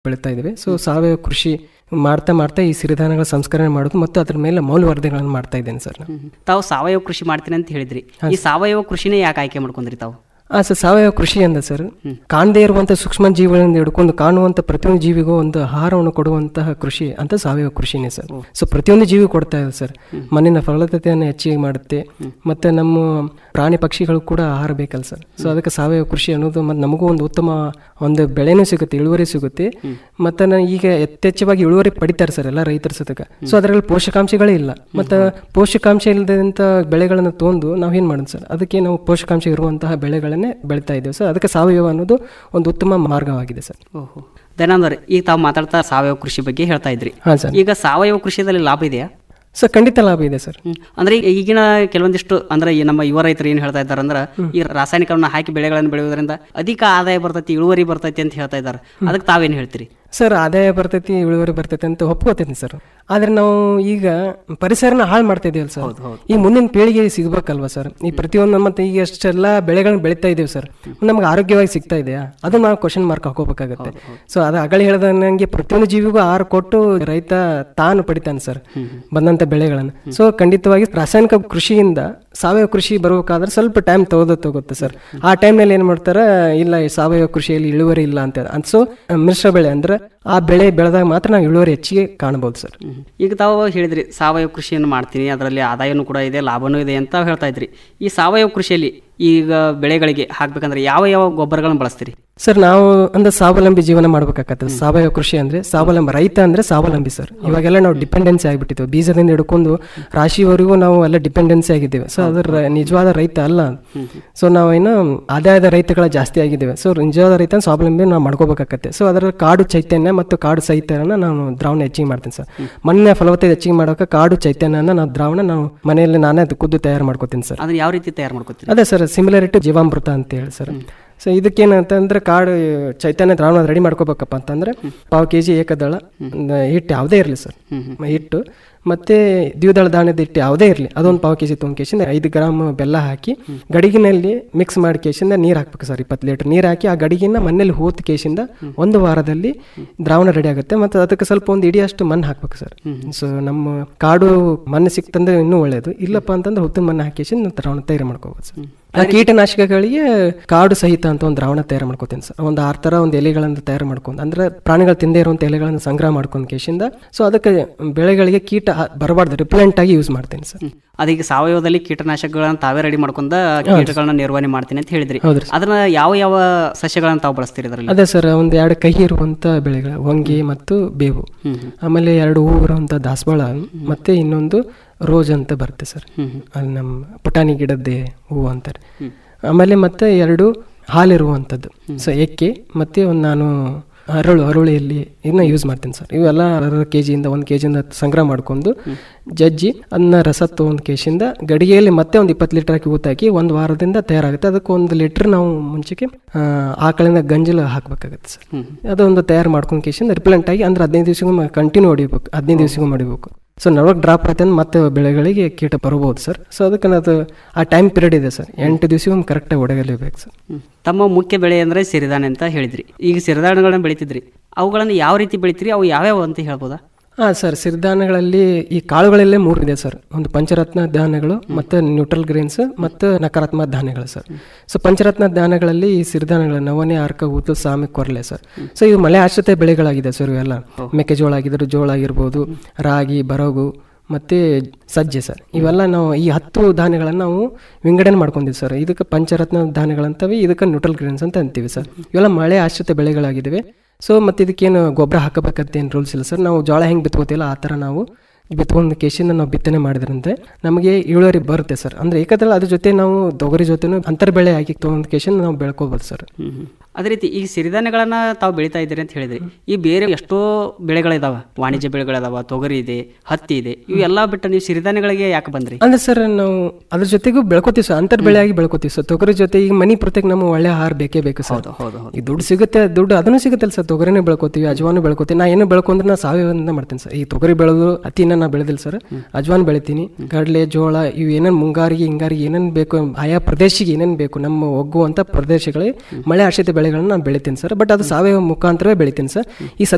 ಬೆಳೀತಾ ಇದ್ದೀವಿ ಸೊ ಸಾವಯವ ಕೃಷಿ ಮಾಡ್ತಾ ಮಾಡ್ತಾ ಈ ಸಿರಿಧಾನ್ಯಗಳ ಸಂಸ್ಕರಣೆ ಮಾಡೋದು ಮತ್ತು ಅದ್ರ ಮೇಲೆ ಮೌಲ್ಯವರ್ಧನೆಗಳನ್ನು ಮಾಡ್ತಾ ಇದ್ದೇನೆ ಸರ್ ನಾನು ತಾವು ಸಾವಯವ ಕೃಷಿ ಮಾಡ್ತೀನಿ ಅಂತ ಹೇಳಿದ್ರಿ ಈ ಸಾವಯವ ಕೃಷಿನೇ ಯಾಕೆ ಆಯ್ಕೆ ಮಾಡ್ಕೊಂಡ್ರಿ ತಾವು ಹಾಂ ಸರ್ ಸಾವಯವ ಕೃಷಿ ಅಂದ ಸರ್ ಕಾಣದೇ ಇರುವಂಥ ಸೂಕ್ಷ್ಮ ಜೀವಿಗಳಿಂದ ಹಿಡ್ಕೊಂಡು ಕಾಣುವಂಥ ಪ್ರತಿಯೊಂದು ಜೀವಿಗೂ ಒಂದು ಆಹಾರವನ್ನು ಕೊಡುವಂತಹ ಕೃಷಿ ಅಂತ ಸಾವಯವ ಕೃಷಿನೇ ಸರ್ ಸೊ ಪ್ರತಿಯೊಂದು ಜೀವಿ ಕೊಡ್ತಾ ಇದೆ ಸರ್ ಮಣ್ಣಿನ ಫಲವತ್ತತೆಯನ್ನು ಹೆಚ್ಚಿಗೆ ಮಾಡುತ್ತೆ ಮತ್ತೆ ನಮ್ಮ ಪ್ರಾಣಿ ಪಕ್ಷಿಗಳು ಕೂಡ ಆಹಾರ ಬೇಕಲ್ಲ ಸರ್ ಸೊ ಅದಕ್ಕೆ ಸಾವಯವ ಕೃಷಿ ಅನ್ನೋದು ಮತ್ತು ನಮಗೂ ಒಂದು ಉತ್ತಮ ಒಂದು ಬೆಳೆನೂ ಸಿಗುತ್ತೆ ಇಳುವರಿ ಸಿಗುತ್ತೆ ಮತ್ತೆ ನಾನು ಈಗ ಯಥೇಚ್ಛವಾಗಿ ಇಳುವರಿ ಪಡಿತಾರೆ ಸರ್ ಎಲ್ಲ ರೈತರ ಸತಕ ಸೊ ಅದರಲ್ಲಿ ಪೋಷಕಾಂಶಗಳೇ ಇಲ್ಲ ಮತ್ತು ಪೋಷಕಾಂಶ ಇಲ್ಲದಂಥ ಬೆಳೆಗಳನ್ನು ತೊಗೊಂಡು ನಾವು ಏನು ಮಾಡೋದು ಸರ್ ಅದಕ್ಕೆ ನಾವು ಪೋಷಕಾಂಶ ಇರುವಂತಹ ಬೆಳೆಗಳನ್ನೇ ಬೆಳಿತಾ ಇದ್ದೇವೆ ಸರ್ ಅದಕ್ಕೆ ಸಾವಯವ ಅನ್ನೋದು ಒಂದು ಉತ್ತಮ ಮಾರ್ಗವಾಗಿದೆ ಸರ್ ಓಹೋ ದಯಾನಂದವ್ರೆ ಈಗ ತಾವು ಮಾತಾಡ್ತಾ ಸಾವಯವ ಕೃಷಿ ಬಗ್ಗೆ ಹೇಳ್ತಾ ಇದ್ರಿ ಹಾಂ ಸರ್ ಈಗ ಸಾವಯವ ಕೃಷಿಯಲ್ಲಿ ಲಾಭ ಇದೆಯಾ ಸರ್ ಖಂಡಿತ ಲಾಭ ಇದೆ ಸರ್ ಹ್ಮ್. ಅಂದ್ರೆ ಈಗ ಈಗಿನ ಕೆಲವೊಂದಿಷ್ಟು ಅಂದ್ರೆ ಈ ನಮ್ಮ ಯುವ ರೈತರು ಏನ್ ಹೇಳ್ತಾ ಇದ್ದಾರೆ ಅಂದ್ರೆ ಈ ರಾಸಾಯನಿಕವನ್ನ ಹಾಕಿ ಬೆಳೆಗಳನ್ನು ಬೆಳೆಯೋದ್ರಿಂದ ಅಧಿಕ ಆದಾಯ ಬರ್ತೈತಿ ಇಳುವರಿ ಬರ್ತೈತಿ ಅಂತ ಹೇಳ್ತಾ ಇದ್ದಾರೆ ಅದಕ್ಕೆ ತಾವೇನ್ ಹೇಳ್ತೀರಿ ಸರ್ ಆದಾಯ ಬರ್ತೈತಿ ಇಳುವರಿ ಬರ್ತೈತಿ ಅಂತ ಒಪ್ಕೋತೀನಿ ಸರ್ ಆದ್ರೆ ನಾವು ಈಗ ಪರಿಸರನ ಹಾಳು ಮಾಡ್ತಾ ಇದೀವಲ್ಲ ಸರ್ ಈ ಮುಂದಿನ ಪೀಳಿಗೆ ಸಿಗ್ಬೇಕಲ್ವಾ ಸರ್ ಈ ಪ್ರತಿಯೊಂದು ಮತ್ತೆ ಈಗ ಎಷ್ಟೆಲ್ಲ ಬೆಳೆಗಳನ್ನ ಬೆಳಿತಾ ಇದೀವಿ ಸರ್ ನಮ್ಗೆ ಆರೋಗ್ಯವಾಗಿ ಸಿಗ್ತಾ ಇದೆಯಾ ಅದನ್ನ ನಾವು ಕ್ವಶನ್ ಮಾರ್ಕ್ ಹಾಕೋಬೇಕಾಗತ್ತೆ ಸೊ ಅದು ಅಗಳಿ ಹೇಳ್ದಂಗೆ ಪ್ರತಿಯೊಂದು ಜೀವಿಗೂ ಆಹಾರ ಕೊಟ್ಟು ರೈತ ತಾನು ಪಡಿತಾನೆ ಸರ್ ಬಂದಂತ ಬೆಳೆಗಳನ್ನು ಸೊ ಖಂಡಿತವಾಗಿ ರಾಸಾಯನಿಕ ಕೃಷಿಯಿಂದ ಸಾವಯವ ಕೃಷಿ ಬರಬೇಕಾದ್ರೆ ಸ್ವಲ್ಪ ಟೈಮ್ ತಗೋದ ತಗೋಗುತ್ತೆ ಸರ್ ಆ ಟೈಮ್ನಲ್ಲಿ ಏನ್ ಮಾಡ್ತಾರೆ ಇಲ್ಲ ಈ ಸಾವಯವ ಕೃಷಿಯಲ್ಲಿ ಇಳುವರಿ ಇಲ್ಲ ಅಂತ ಸೊ ಮಿಶ್ರ ಬೆಳೆ ಅಂದ್ರೆ ಆ ಬೆಳೆ ಬೆಳೆದಾಗ ಮಾತ್ರ ನಾವು ಇಳುವರಿ ಹೆಚ್ಚಿಗೆ ಕಾಣಬಹುದು ಸರ್ ಈಗ ತಾವು ಹೇಳಿದ್ರಿ ಸಾವಯವ ಕೃಷಿಯನ್ನು ಮಾಡ್ತೀನಿ ಅದರಲ್ಲಿ ಆದಾಯನೂ ಕೂಡ ಇದೆ ಲಾಭನೂ ಇದೆ ಅಂತ ಹೇಳ್ತಾ ಇದ್ರಿ ಈ ಸಾವಯವ ಕೃಷಿಯಲ್ಲಿ ಈಗ ಬೆಳೆಗಳಿಗೆ ಹಾಕ್ಬೇಕಂದ್ರೆ ಯಾವ ಯಾವ ಗೊಬ್ಬರಗಳನ್ನು ಬಳಸ್ತೀರಿ ಸರ್ ನಾವು ಅಂದ್ರೆ ಸ್ವಾವಲಂಬಿ ಜೀವನ ಮಾಡ್ಬೇಕಾಗತ್ತೆ ಸಾವಯವ ಕೃಷಿ ಅಂದ್ರೆ ಸ್ವಾವಲಂಬಿ ರೈತ ಅಂದ್ರೆ ಸ್ವಾವಲಂಬಿ ಸರ್ ಇವಾಗೆಲ್ಲ ನಾವು ಡಿಪೆಂಡೆನ್ಸಿ ಆಗಿಬಿಟ್ಟಿದ್ದೇವೆ ಬೀಜದಿಂದ ಹಿಡ್ಕೊಂಡು ರಾಶಿವರೆಗೂ ನಾವು ಎಲ್ಲ ಡಿಪೆಂಡೆನ್ಸಿ ಆಗಿದ್ದೇವೆ ಸೊ ಅದರ ನಿಜವಾದ ರೈತ ಅಲ್ಲ ಸೊ ನಾವೇನು ಆದಾಯದ ರೈತಗಳ ಜಾಸ್ತಿ ಆಗಿದ್ದೇವೆ ಸೊ ನಿಜವಾದ ರೈತ ಸ್ವಾವಲಂಬಿ ನಾವು ಮಾಡ್ಕೋಬೇಕಾಗತ್ತೆ ಸೊ ಅದರ ಕಾಡು ಚೈತನ್ಯ ಮತ್ತು ಕಾಡು ಸಹಿತನ ನಾನು ದ್ರಾವಣ ಹೆಚ್ಚಿಗೆ ಮಾಡ್ತೀನಿ ಸರ್ ಮಣ್ಣಿನ ಫಲವತ್ತತೆ ಹೆಚ್ಚಿಗೆ ಮಾಡೋಕೆ ಕಾಡು ಚೈತನ್ಯನ ನಾವು ದ್ರಾವಣ ನಾವು ಮನೆಯಲ್ಲಿ ನಾನೇ ಅದು ಖುದ್ದು ತಯಾರು ಮಾಡ್ಕೋತೀನಿ ಸರ್ ಅದನ್ನ ಯಾವ ರೀತಿ ತಯಾರು ಮಾಡ್ಕೋತೀರಿ ಅದೇ ಸರ್ ಸಿಮಿಲರಿಟಿ ಜೀವಾಮೃತ ಅಂತ ಹೇಳಿ ಸರ್ ಸೊ ಇದಕ್ಕೇನಂತಂದ್ರೆ ಕಾಡು ಚೈತನ್ಯ ದ್ರಾವಣ ರೆಡಿ ಮಾಡ್ಕೋಬೇಕಪ್ಪ ಅಂತಂದ್ರೆ ಪಾವು ಕೆ ಜಿ ಏಕದಳ ಒಂದು ಹಿಟ್ಟು ಯಾವುದೇ ಇರಲಿ ಸರ್ ಹಿಟ್ಟು ಮತ್ತೆ ದ್ವಿದಳ ಧಾನ್ಯದ ಹಿಟ್ಟು ಯಾವುದೇ ಇರಲಿ ಅದೊಂದು ಪಾವು ಕೆ ಜಿ ತೊಗೊಂಡು ಕೇಸಿಂದ ಐದು ಗ್ರಾಮ್ ಬೆಲ್ಲ ಹಾಕಿ ಗಡಿಗಿನಲ್ಲಿ ಮಿಕ್ಸ್ ಮಾಡಿ ಕೇಸಿಂದ ನೀರು ಹಾಕ್ಬೇಕು ಸರ್ ಇಪ್ಪತ್ತು ಲೀಟರ್ ನೀರು ಹಾಕಿ ಆ ಗಡಿಗಿನ ಮನೇಲಿ ಹೂತ್ ಕೇಸಿಂದ ಒಂದು ವಾರದಲ್ಲಿ ದ್ರಾವಣ ರೆಡಿ ಆಗುತ್ತೆ ಮತ್ತು ಅದಕ್ಕೆ ಸ್ವಲ್ಪ ಒಂದು ಇಡಿಯಷ್ಟು ಮಣ್ಣು ಹಾಕ್ಬೇಕು ಸರ್ ಸೊ ನಮ್ಮ ಕಾಡು ಮಣ್ಣು ಸಿಕ್ತಂದ್ರೆ ಇನ್ನೂ ಒಳ್ಳೇದು ಇಲ್ಲಪ್ಪ ಅಂತಂದ್ರೆ ಹುತ್ತಿನ ಮಣ್ಣು ಹಾಕಿ ದ್ರಾವಣ ತಯಾರು ಮಾಡ್ಕೋಬೋದು ಸರ್ ಆ ಕೀಟನಾಶಕಗಳಿಗೆ ಕಾಡು ಸಹಿತ ಅಂತ ಒಂದು ದ್ರಾವಣ ತಯಾರು ಮಾಡ್ಕೋತೀನಿ ಸರ್ ಒಂದು ಆರು ಥರ ಒಂದು ಎಲೆಗಳನ್ನು ತಯಾರು ಮಾಡ್ಕೊಂಡು ಅಂದ್ರೆ ಪ್ರಾಣಿಗಳು ತಿಂದೇ ಇರುವಂಥ ಎಲೆಗಳನ್ನು ಸಂಗ್ರಹ ಮಾಡ್ಕೊಂಡು ಕೇಶಿಂದ ಸೊ ಅದಕ್ಕೆ ಬೆಳೆಗಳಿಗೆ ಕೀಟ ಬರಬಾರ್ದು ರಿಪ್ಲೆಂಟ್ ಆಗಿ ಯೂಸ್ ಮಾಡ್ತೀನಿ ಸರ್ ಅದೀಗ ಸಾವಯವದಲ್ಲಿ ಕೀಟನಾಶಕಗಳನ್ನ ತಾವೇ ರೆಡಿ ಮಾಡ್ಕೊಂಡ ಕೀಟಗಳನ್ನ ನಿರ್ವಹಣೆ ಮಾಡ್ತೀನಿ ಅಂತ ಹೇಳಿದ್ರಿ ಹೌದ್ರಿ ಅದನ್ನ ಯಾವ ಯಾವ ಸಸ್ಯಗಳನ್ನ ತಾವು ಬಳಸ್ತೀರಿ ಅದರಲ್ಲಿ ಅದೇ ಸರ್ ಒಂದು ಎರಡು ಕೈ ಇರುವಂತ ಬೆಳೆಗಳು ಹೊಂಗೆ ಮತ್ತು ಬೇವು ಆಮೇಲೆ ಎರಡು ಹೂ ಇರುವಂತ ದಾಸವಾಳ ಮತ್ತೆ ಇನ್ನೊಂದು ರೋಜ್ ಅಂತ ಬರುತ್ತೆ ಸರ್ ಅಲ್ಲಿ ನಮ್ಮ ಪುಟಾಣಿ ಗಿಡದ್ದೇ ಹೂವು ಅಂತಾರೆ ಆಮೇಲೆ ಮತ್ತೆ ಎರಡು ಹಾಲಿರುವಂಥದ್ದು ಸೊ ಎಕ್ಕೆ ಮತ್ತೆ ಒಂದು ನಾನು ಅರಳು ಅರಳಿಯಲ್ಲಿ ಇದನ್ನ ಯೂಸ್ ಮಾಡ್ತೀನಿ ಸರ್ ಇವೆಲ್ಲ ಅರ್ಧ ಕೆ ಜಿಯಿಂದ ಒಂದು ಕೆ ಜಿಯಿಂದ ಸಂಗ್ರಹ ಮಾಡ್ಕೊಂಡು ಜಜ್ಜಿ ಅದನ್ನ ರಸ ತೊಗೊಂಡು ಕೇಶಿಂದ ಗಡಿಗೆಯಲ್ಲಿ ಮತ್ತೆ ಒಂದು ಇಪ್ಪತ್ತು ಲೀಟರ್ ಹಾಕಿ ಊತಾಕಿ ಒಂದು ವಾರದಿಂದ ತಯಾರಾಗುತ್ತೆ ಅದಕ್ಕೆ ಒಂದು ಲೀಟ್ರ್ ನಾವು ಮುಂಚೆಗೆ ಆ, ಆಕಳಿಂದ ಗಂಜಲು ಹಾಕಬೇಕಾಗುತ್ತೆ ಸರ್ ಅದೊಂದು ತಯಾರು ಮಾಡ್ಕೊಂಡು ಕೇಶಿಂದ ರಿಪ್ಲೆಂಟ್ ಆಗಿ ಅಂದ್ರೆ ಹದಿನೈದು ದಿವಸಗೂ ಕಂಟಿನ್ಯೂ ಹೊಡಿಬೇಕು ಹದಿನೈದು ದಿವಸಗೂ ಹೊಡಿಬೇಕು ಸೊ ನಲವತ್ತು ಡ್ರಾಪ್ ಆಯ್ತು ಅಂದ್ರೆ ಮತ್ತೆ ಬೆಳೆಗಳಿಗೆ ಕೀಟ ಬರಬಹುದು ಸರ್ ಸೊ ಅದಕ್ಕೆ ಅದು ಆ ಟೈಮ್ ಪೀರಿಯಡ್ ಇದೆ ಸರ್ ಎಂಟು ದಿವಸಗೊಮ್ಮೆ ಕರೆಕ್ಟಾಗಿ ಹೊಡೆಯಲೇಬೇಕು ಸರ್ ಹ್ಮ್. ತಮ್ಮ ಮುಖ್ಯ ಬೆಳೆ ಅಂದ್ರೆ ಸಿರಿಧಾನ್ಯ ಅಂತ ಹೇಳಿದ್ರಿ ಈಗ ಸಿರಿಧಾನ್ಯಗಳನ್ನ ಬೆಳಿತಿದ್ರಿ ಅವುಗಳನ್ನ ಯಾವ ರೀತಿ ಬೆಳಿತೀರಿ ಅವು ಯಾವ್ಯಾವ ಅಂತ ಹೇಳ್ಬೋದಾ ಹಾಂ ಸರ್ ಸಿರಿಧಾನ್ಯಗಳಲ್ಲಿ ಈ ಕಾಳುಗಳಲ್ಲೇ ಮೂರು ಇದೆ ಸರ್ ಒಂದು ಪಂಚರತ್ನ ಧಾನ್ಯಗಳು ಮತ್ತು ನ್ಯೂಟ್ರಲ್ ಗ್ರೇನ್ಸ್ ಮತ್ತು ನಕಾರಾತ್ಮಕ ಧಾನ್ಯಗಳು ಸರ್ ಸೊ ಪಂಚರತ್ನ ಧಾನ್ಯಗಳಲ್ಲಿ ಈ ಸಿರಿಧಾನ್ಯಗಳು ನವನೆ ಅರ್ಕ ಊತು ಸಾಮಿ ಕೊರಲೆ ಸರ್ ಸೊ ಇವು ಮಳೆ ಆಶ್ರಿತ ಬೆಳೆಗಳಾಗಿದೆ ಸರ್ ಇವೆಲ್ಲ ಮೆಕ್ಕೆಜೋಳ ಆಗಿದ್ರು ಜೋಳ ಆಗಿರ್ಬೋದು ರಾಗಿ ಬರಗು ಮತ್ತೆ ಸಜ್ಜೆ ಸರ್ ಇವೆಲ್ಲ ನಾವು ಈ ಹತ್ತು ಧಾನ್ಯಗಳನ್ನು ನಾವು ವಿಂಗಡಣೆ ಮಾಡ್ಕೊಂಡಿವಿ ಸರ್ ಇದಕ್ಕೆ ಪಂಚರತ್ನ ಧಾನ್ಯಗಳಂತವೆ ಇದಕ್ಕೆ ನ್ಯೂಟ್ರಲ್ ಗ್ರೇನ್ಸ್ ಅಂತ ಅಂತೀವಿ ಸರ್ ಇವೆಲ್ಲ ಮಳೆ ಆಶ್ರಿತ ಬೆಳೆಗಳಾಗಿದ್ದಾವೆ ಸೊ ಮತ್ತು ಇದಕ್ಕೇನು ಗೊಬ್ಬರ ಹಾಕಬೇಕಂತ ಏನು ರೂಲ್ಸ್ ಇಲ್ಲ ಸರ್ ನಾವು ಜೋಳ ಹೆಂಗೆ ಬಿತ್ಕೋತಿಲ್ಲ ಆ ಥರ ನಾವು ಬಿತ್ಕೊಂಡು ಕೇಶಿಂದ ನಾವು ಬಿತ್ತನೆ ಮಾಡಿದ್ರಂತೆ ನಮಗೆ ಇಳುವರಿ ಬರುತ್ತೆ ಸರ್ ಅಂದರೆ ಏಕದಲ್ಲ ಅದ್ರ ಜೊತೆ ನಾವು ತೊಗರಿ ಜೊತೆನೂ ಅಂತರ್ ಬೆಳೆ ಹಾಕಿ ತೊಗೊಂಡು ಕೇಶಿಂದ ನಾವು ಬೆಳ್ಕೋಬೋದು ಸರ್ ಅದೇ ರೀತಿ ಈಗ ಸಿರಿಧಾನ್ಯಗಳನ್ನ ತಾವು ಬೆಳಿತಾ ಇದ್ದೀರಿ ಅಂತ ಹೇಳಿದ್ರಿ ಈ ಬೇರೆ ಎಷ್ಟೋ ಬೆಳೆಗಳಿದಾವ ವಾಣಿಜ್ಯ ಬೆಳೆಗಳಿದಾವ ತೊಗರಿ ಇದೆ ಹತ್ತಿ ಇದೆ ಇವೆಲ್ಲ ಬಿಟ್ಟು ನೀವು ಸಿರಿಧಾನ್ಯಗಳಿಗೆ ಯಾಕೆ ಬಂದ್ರಿ ಅಂದ್ರೆ ಸರ್ ನಾವು ಅದ್ರ ಜೊತೆಗೂ ಬೆಳ್ಕೋತೀವಿ ಸರ್ ಅಂತರ್ ಬೆಳೆಯಾಗಿ ಬೆಳ್ಕೋತೀವಿ ಸರ್ ತೊಗರಿ ಜೊತೆ ಈಗ ಮನಿ ಪ್ರತ್ಯೇಕ ನಮಗೆ ಒಳ್ಳೆ ಆಹಾರ ಬೇಕೇ ಬೇಕು ಸರ್ ಹೌದು ಹೌದು ಈ ದುಡ್ಡು ಸಿಗುತ್ತೆ ದುಡ್ಡು ಅದನ್ನು ಸಿಗುತ್ತಲ್ಲ ಸರ್ ತೊಗರಿನೇ ಬೆಳ್ಕೊತೀವಿ ಅಜ್ವಾನು ಬೆಳ್ಕೊತೀವಿ ನಾ ಏನು ಬೆಳ್ಕೊಂಡ್ರೆ ನಾ ಸಾವಯವದಿಂದ ಮಾಡ್ತೀನಿ ಸರ್ ಈ ತೊಗರಿ ಬೆಳೆದು ಹತ್ತಿನ ನಾ ಬೆಳೆದಿಲ್ಲ ಸರ್ ಅಜ್ವಾನ್ ಬೆಳಿತೀನಿ ಕಡಲೆ ಜೋಳ ಇವು ಏನೇನು ಮುಂಗಾರಿಗೆ ಹಿಂಗಾರಿಗೆ ಏನೇನು ಬೇಕು ಆಯಾ ಪ್ರದೇಶಕ್ಕೆ ಏನೇನು ಬೇಕು ನಮ್ಮ ಒಗ್ಗುವಂಥ ಪ್ರದೇಶಗಳಿಗೆ ಮಳೆ ಆಶ್ರಿತ ಬೆಳೆಗಳನ್ನ ನಾನು ಬೆಳಿತೀನಿ ಸರ್ ಬಟ್ ಅದು ಸಾವಯವ ಮುಖಾಂತರವೇ ಬೆಳಿತೀನಿ ಸರ್ ಈ